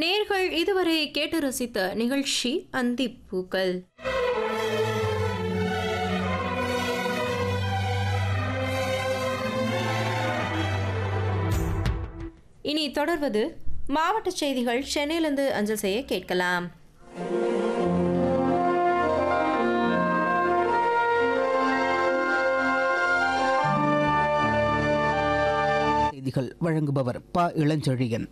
நேர்கள் இதுவரை கேட்டு ரசித்த நிகழ்ச்சி அந்திப்பூக்கள் இனி தொடர்வது மாவட்ட செய்திகள் சென்னையிலிருந்து அஞ்சல் செய்ய கேட்கலாம் செய்திகள் வழங்குபவர் ப இளஞ்செழியன்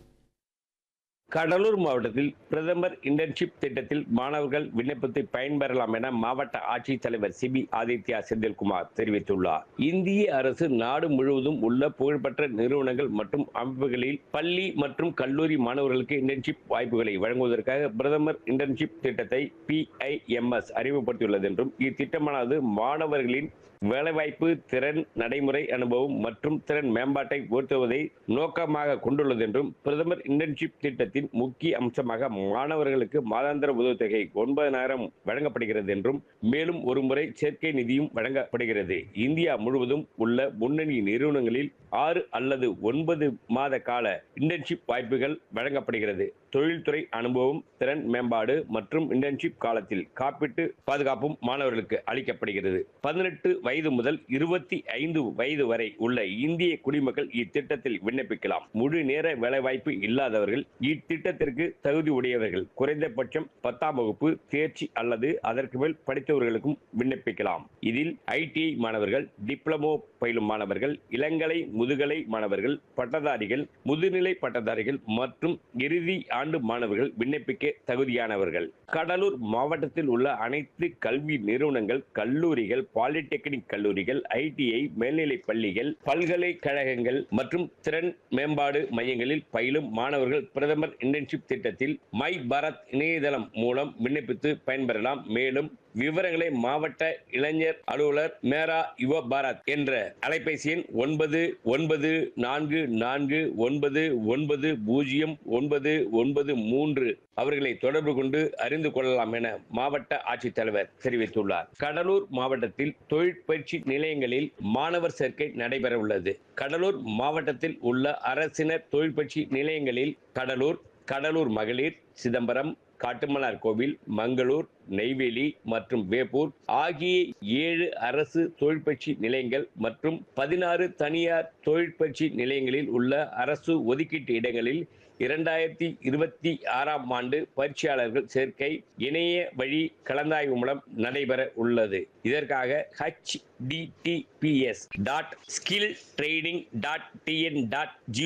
கடலூர் மாவட்டத்தில் பிரதமர் இன்டர்ன்ஷிப் திட்டத்தில் மாணவர்கள் விண்ணப்பத்தை பயன்பெறலாம் என மாவட்ட ஆட்சித்தலைவர் சிபி ஆதித்யா செந்தில்குமார் தெரிவித்துள்ளார் இந்திய அரசு நாடு முழுவதும் உள்ள புகழ்பெற்ற நிறுவனங்கள் மற்றும் அமைப்புகளில் பள்ளி மற்றும் கல்லூரி மாணவர்களுக்கு இன்டர்ன்ஷிப் வாய்ப்புகளை வழங்குவதற்காக பிரதமர் இன்டர்ன்ஷிப் திட்டத்தை பிஐஎம்எஸ் அறிமுகப்படுத்தியுள்ளது என்றும் இத்திட்டமானது மாணவர்களின் வேலைவாய்ப்பு திறன் நடைமுறை அனுபவம் மற்றும் திறன் மேம்பாட்டை உயர்த்துவதை நோக்கமாக கொண்டுள்ளது என்றும் பிரதமர் இன்டர்ன்ஷிப் திட்டத்தின் முக்கிய அம்சமாக மாணவர்களுக்கு மாதாந்திர உதவித்தொகை ஒன்பதனாயிரம் வழங்கப்படுகிறது என்றும் மேலும் ஒருமுறை சேர்க்கை நிதியும் வழங்கப்படுகிறது இந்தியா முழுவதும் உள்ள முன்னணி நிறுவனங்களில் ஆறு அல்லது ஒன்பது மாத கால இன்டர்ன்ஷிப் வாய்ப்புகள் வழங்கப்படுகிறது தொழில்துறை அனுபவம் திறன் மேம்பாடு மற்றும் இன்டர்ன்ஷிப் காலத்தில் காப்பீட்டு பாதுகாப்பும் மாணவர்களுக்கு அளிக்கப்படுகிறது பதினெட்டு வயது முதல் இருபத்தி ஐந்து வயது வரை உள்ள இந்திய குடிமக்கள் இத்திட்டத்தில் விண்ணப்பிக்கலாம் முழு நேர வேலைவாய்ப்பு இல்லாதவர்கள் இத்திட்டத்திற்கு தகுதி உடையவர்கள் குறைந்தபட்சம் பத்தாம் வகுப்பு தேர்ச்சி அல்லது அதற்கு மேல் படித்தவர்களுக்கும் விண்ணப்பிக்கலாம் இதில் ஐடிஐ மாணவர்கள் டிப்ளமோ பயிலும் மாணவர்கள் இளங்கலை முதுகலை மாணவர்கள் பட்டதாரிகள் முதுநிலை பட்டதாரிகள் மற்றும் இறுதி ஆண்டு மாணவர்கள் விண்ணப்பிக்க தகுதியானவர்கள் கடலூர் மாவட்டத்தில் உள்ள அனைத்து கல்வி நிறுவனங்கள் கல்லூரிகள் பாலிடெக்னிக் கல்லூரிகள் ஐடிஐ மேல்நிலைப் பள்ளிகள் பல்கலைக்கழகங்கள் மற்றும் திறன் மேம்பாடு மையங்களில் பயிலும் மாணவர்கள் பிரதமர் இன்டர்ன்ஷிப் திட்டத்தில் மை பாரத் இணையதளம் மூலம் விண்ணப்பித்து பயன்பெறலாம் மேலும் விவரங்களை மாவட்ட இளைஞர் அலுவலர் மேரா யுவ பாரத் என்ற அலைபேசி எண் ஒன்பது ஒன்பது நான்கு நான்கு ஒன்பது ஒன்பது பூஜ்ஜியம் ஒன்பது ஒன்பது மூன்று அவர்களை தொடர்பு கொண்டு அறிந்து கொள்ளலாம் என மாவட்ட ஆட்சித்தலைவர் தெரிவித்துள்ளார் கடலூர் மாவட்டத்தில் தொழிற்பயிற்சி நிலையங்களில் மாணவர் சேர்க்கை நடைபெற உள்ளது கடலூர் மாவட்டத்தில் உள்ள அரசினர் தொழிற்பயிற்சி நிலையங்களில் கடலூர் கடலூர் மகளிர் சிதம்பரம் காட்டுமன்னார் கோவில் மங்களூர் நெய்வேலி மற்றும் வேப்பூர் ஆகிய ஏழு அரசு தொழிற்பயிற்சி நிலையங்கள் மற்றும் பதினாறு தனியார் தொழிற்பயிற்சி நிலையங்களில் உள்ள அரசு ஒதுக்கீட்டு இடங்களில் இரண்டாயிரத்தி இருபத்தி ஆறாம் ஆண்டு பயிற்சியாளர்கள் சேர்க்கை இணைய வழி கலந்தாய்வு மூலம் நடைபெற உள்ளது இதற்காக https dot skill training dot TN dot G